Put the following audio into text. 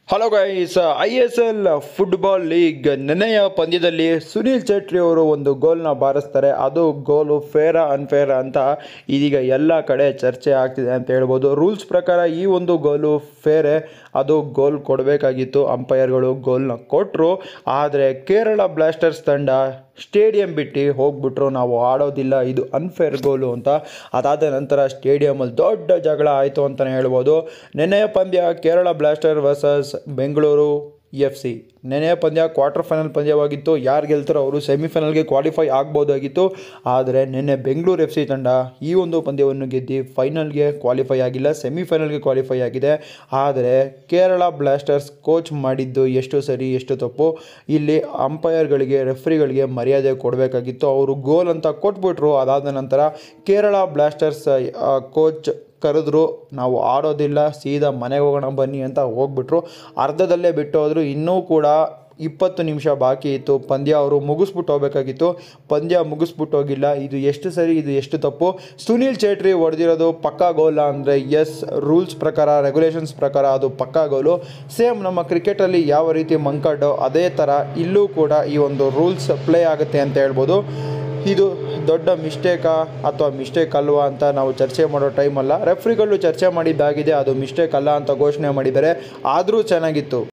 hello guys I S L football league ನೆನೆಯ ಪಂದ್ಯದಲ್ಲಿ ಸುನೀಲ್ ಚೇಟ್ರಿ ಅವರು ಒಂದು ಗೋಲ್ನ ಬಾರಿಸ್ತಾರೆ ಅದು ಗೋಲು ಫೇರಾ ಅನ್ಫೇರ ಅಂತ ಇದೀಗ ಎಲ್ಲ ಕಡೆ ಚರ್ಚೆ ಆಗ್ತಿದೆ ಅಂತ ಹೇಳ್ಬೋದು ರೂಲ್ಸ್ ಪ್ರಕಾರ ಈ ಒಂದು ಗೋಲು ಫೇರೆ ಅದು ಗೋಲ್ ಕೊಡಬೇಕಾಗಿತ್ತು ಅಂಪೈರ್ಗಳು ಗೋಲ್ನ ಕೊಟ್ಟರು ಆದರೆ ಕೇರಳ ಬ್ಲಾಸ್ಟರ್ಸ್ ತಂಡ ಸ್ಟೇಡಿಯಂ ಬಿಟ್ಟು ಹೋಗ್ಬಿಟ್ರು ನಾವು ಆಡೋದಿಲ್ಲ ಇದು ಅನ್ಫೇರ್ ಗೋಲು ಅಂತ ಅದಾದ ನಂತರ ಸ್ಟೇಡಿಯಮಲ್ಲಿ ದೊಡ್ಡ ಜಗಳ ಆಯಿತು ಅಂತಲೇ ಹೇಳ್ಬೋದು ನೆನೆಯ ಪಂದ್ಯ Kerala Blaster versus Bengaluru F C ನೆನೆಯ ಪಂದ್ಯ ಕ್ವಾರ್ಟರ್ ಫೈನಲ್ ಪಂದ್ಯವಾಗಿತ್ತು ಯಾರು ಗೆಲ್ತಾರೋ ಅವರು ಸೆಮಿಫೈನಲ್ಗೆ ಕ್ವಾಲಿಫೈ ಆಗ್ಬೋದಾಗಿತ್ತು ಆದರೆ ನಿನ್ನೆ ಬೆಂಗಳೂರು ಎಫ್ ಸಿ ತಂಡ ಈ ಒಂದು ಪಂದ್ಯವನ್ನು ಗೆದ್ದು ಫೈನಲ್ಗೆ ಕ್ವಾಲಿಫೈ ಆಗಿಲ್ಲ ಸೆಮಿಫೈನಲ್ಗೆ ಕ್ವಾಲಿಫೈ ಆಗಿದೆ ಆದರೆ ಕೇರಳ ಬ್ಲಾಸ್ಟರ್ಸ್ ಕೋಚ್ ಮಾಡಿದ್ದು ಎಷ್ಟು ಸರಿ ಎಷ್ಟು ತಪ್ಪು ಇಲ್ಲಿ ಅಂಪೈರ್ಗಳಿಗೆ ರೆಫ್ರಿಗಳಿಗೆ ಮರ್ಯಾದೆ ಕೊಡಬೇಕಾಗಿತ್ತು ಅವರು ಗೋಲ್ ಅಂತ ಕೊಟ್ಬಿಟ್ರು ಅದಾದ ನಂತರ ಕೇರಳ ಬ್ಲಾಸ್ಟರ್ಸ್ ಕೋಚ್ ಕರೆದ್ರು ನಾವು ಆಡೋದಿಲ್ಲ ಸೀದಾ ಮನೆಗೆ ಹೋಗೋಣ ಬನ್ನಿ ಅಂತ ಹೋಗ್ಬಿಟ್ರು ಅರ್ಧದಲ್ಲೇ ಬಿಟ್ಟು ಹೋದ್ರು ಇನ್ನೂ ಕೂಡ ಇಪ್ಪತ್ತು ನಿಮಿಷ ಬಾಕಿ ಇತ್ತು ಪಂದ್ಯ ಅವರು ಮುಗಿಸ್ಬಿಟ್ಟು ಹೋಗಬೇಕಾಗಿತ್ತು ಪಂದ್ಯ ಮುಗಿಸ್ಬಿಟ್ಟು ಹೋಗಿಲ್ಲ ಇದು ಎಷ್ಟು ಸರಿ ಇದು ಎಷ್ಟು ತಪ್ಪು ಸುನೀಲ್ ಚೇಟ್ರಿ ಹೊಡೆದಿರೋದು ಪಕ್ಕಾ ಗೋಲ ಅಂದರೆ ಎಸ್ ರೂಲ್ಸ್ ಪ್ರಕಾರ ರೆಗ್ಯುಲೇಷನ್ಸ್ ಪ್ರಕಾರ ಅದು ಪಕ್ಕಾ ಗೋಲು ಸೇಮ್ ನಮ್ಮ ಕ್ರಿಕೆಟಲ್ಲಿ ಯಾವ ರೀತಿ ಮಂಕಡ್ಡೋ ಅದೇ ಥರ ಇಲ್ಲೂ ಕೂಡ ಈ ಒಂದು ರೂಲ್ಸ್ ಪ್ಲೇ ಆಗುತ್ತೆ ಅಂತ ಹೇಳ್ಬೋದು ಇದು ದೊಡ್ಡ ಮಿಸ್ಟೇಕಾ ಅಥವಾ ಮಿಸ್ಟೇಕ್ ಅಲ್ವಾ ಅಂತ ನಾವು ಚರ್ಚೆ ಮಾಡೋ ಟೈಮಲ್ಲ ರೆಫ್ರಿಗಳು ಚರ್ಚೆ ಮಾಡಿದ್ದಾಗಿದೆ ಅದು ಮಿಸ್ಟೇಕ್ ಅಲ್ಲ ಅಂತ ಘೋಷಣೆ ಮಾಡಿದ್ದಾರೆ ಆದರೂ ಚೆನ್ನಾಗಿತ್ತು